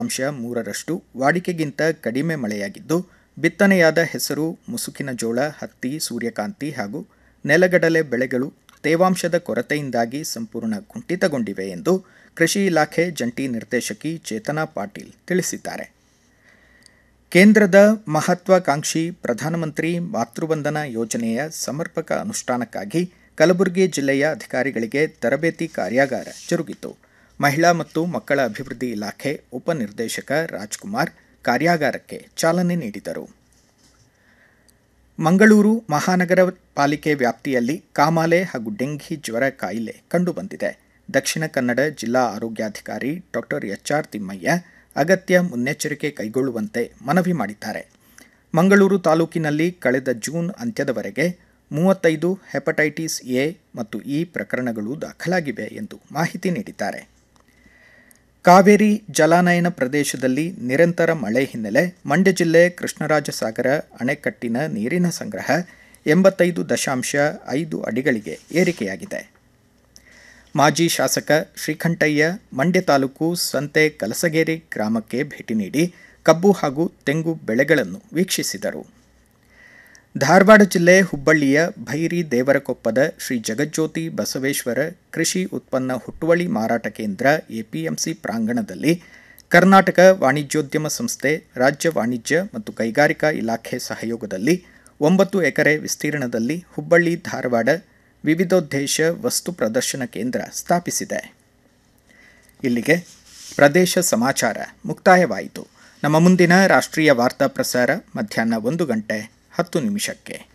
ಅಂಶ ಮೂರರಷ್ಟು ವಾಡಿಕೆಗಿಂತ ಕಡಿಮೆ ಮಳೆಯಾಗಿದ್ದು ಬಿತ್ತನೆಯಾದ ಹೆಸರು ಮುಸುಕಿನ ಜೋಳ ಹತ್ತಿ ಸೂರ್ಯಕಾಂತಿ ಹಾಗೂ ನೆಲಗಡಲೆ ಬೆಳೆಗಳು ತೇವಾಂಶದ ಕೊರತೆಯಿಂದಾಗಿ ಸಂಪೂರ್ಣ ಕುಂಠಿತಗೊಂಡಿವೆ ಎಂದು ಕೃಷಿ ಇಲಾಖೆ ಜಂಟಿ ನಿರ್ದೇಶಕಿ ಚೇತನಾ ಪಾಟೀಲ್ ತಿಳಿಸಿದ್ದಾರೆ ಕೇಂದ್ರದ ಮಹತ್ವಾಕಾಂಕ್ಷಿ ಪ್ರಧಾನಮಂತ್ರಿ ಮಾತೃವಂದನಾ ಯೋಜನೆಯ ಸಮರ್ಪಕ ಅನುಷ್ಠಾನಕ್ಕಾಗಿ ಕಲಬುರಗಿ ಜಿಲ್ಲೆಯ ಅಧಿಕಾರಿಗಳಿಗೆ ತರಬೇತಿ ಕಾರ್ಯಾಗಾರ ಜರುಗಿತು ಮಹಿಳಾ ಮತ್ತು ಮಕ್ಕಳ ಅಭಿವೃದ್ಧಿ ಇಲಾಖೆ ಉಪನಿರ್ದೇಶಕ ರಾಜ್ಕುಮಾರ್ ಕಾರ್ಯಾಗಾರಕ್ಕೆ ಚಾಲನೆ ನೀಡಿದರು ಮಂಗಳೂರು ಮಹಾನಗರ ಪಾಲಿಕೆ ವ್ಯಾಪ್ತಿಯಲ್ಲಿ ಕಾಮಾಲೆ ಹಾಗೂ ಡೆಂಘಿ ಜ್ವರ ಕಾಯಿಲೆ ಕಂಡುಬಂದಿದೆ ದಕ್ಷಿಣ ಕನ್ನಡ ಜಿಲ್ಲಾ ಆರೋಗ್ಯಾಧಿಕಾರಿ ಡಾಕ್ಟರ್ ಎಚ್ ಆರ್ ತಿಮ್ಮಯ್ಯ ಅಗತ್ಯ ಮುನ್ನೆಚ್ಚರಿಕೆ ಕೈಗೊಳ್ಳುವಂತೆ ಮನವಿ ಮಾಡಿದ್ದಾರೆ ಮಂಗಳೂರು ತಾಲೂಕಿನಲ್ಲಿ ಕಳೆದ ಜೂನ್ ಅಂತ್ಯದವರೆಗೆ ಮೂವತ್ತೈದು ಹೆಪಟೈಟಿಸ್ ಎ ಮತ್ತು ಇ ಪ್ರಕರಣಗಳು ದಾಖಲಾಗಿವೆ ಎಂದು ಮಾಹಿತಿ ನೀಡಿದ್ದಾರೆ ಕಾವೇರಿ ಜಲಾನಯನ ಪ್ರದೇಶದಲ್ಲಿ ನಿರಂತರ ಮಳೆ ಹಿನ್ನೆಲೆ ಮಂಡ್ಯ ಜಿಲ್ಲೆ ಕೃಷ್ಣರಾಜಸಾಗರ ಅಣೆಕಟ್ಟಿನ ನೀರಿನ ಸಂಗ್ರಹ ಎಂಬತ್ತೈದು ದಶಾಂಶ ಐದು ಅಡಿಗಳಿಗೆ ಏರಿಕೆಯಾಗಿದೆ ಮಾಜಿ ಶಾಸಕ ಶ್ರೀಕಂಠಯ್ಯ ಮಂಡ್ಯ ತಾಲೂಕು ಸಂತೆ ಕಲಸಗೇರಿ ಗ್ರಾಮಕ್ಕೆ ಭೇಟಿ ನೀಡಿ ಕಬ್ಬು ಹಾಗೂ ತೆಂಗು ಬೆಳೆಗಳನ್ನು ವೀಕ್ಷಿಸಿದರು ಧಾರವಾಡ ಜಿಲ್ಲೆ ಹುಬ್ಬಳ್ಳಿಯ ಭೈರಿ ದೇವರಕೊಪ್ಪದ ಶ್ರೀ ಜಗಜ್ಯೋತಿ ಬಸವೇಶ್ವರ ಕೃಷಿ ಉತ್ಪನ್ನ ಹುಟ್ಟುವಳಿ ಮಾರಾಟ ಕೇಂದ್ರ ಎಪಿಎಂಸಿ ಪ್ರಾಂಗಣದಲ್ಲಿ ಕರ್ನಾಟಕ ವಾಣಿಜ್ಯೋದ್ಯಮ ಸಂಸ್ಥೆ ರಾಜ್ಯ ವಾಣಿಜ್ಯ ಮತ್ತು ಕೈಗಾರಿಕಾ ಇಲಾಖೆ ಸಹಯೋಗದಲ್ಲಿ ಒಂಬತ್ತು ಎಕರೆ ವಿಸ್ತೀರ್ಣದಲ್ಲಿ ಹುಬ್ಬಳ್ಳಿ ಧಾರವಾಡ ವಿವಿಧೋದ್ದೇಶ ವಸ್ತು ಪ್ರದರ್ಶನ ಕೇಂದ್ರ ಸ್ಥಾಪಿಸಿದೆ ಇಲ್ಲಿಗೆ ಪ್ರದೇಶ ಸಮಾಚಾರ ಮುಕ್ತಾಯವಾಯಿತು ನಮ್ಮ ಮುಂದಿನ ರಾಷ್ಟ್ರೀಯ ವಾರ್ತಾ ಪ್ರಸಾರ ಮಧ್ಯಾಹ್ನ ಒಂದು ಗಂಟೆ ಹತ್ತು ನಿಮಿಷಕ್ಕೆ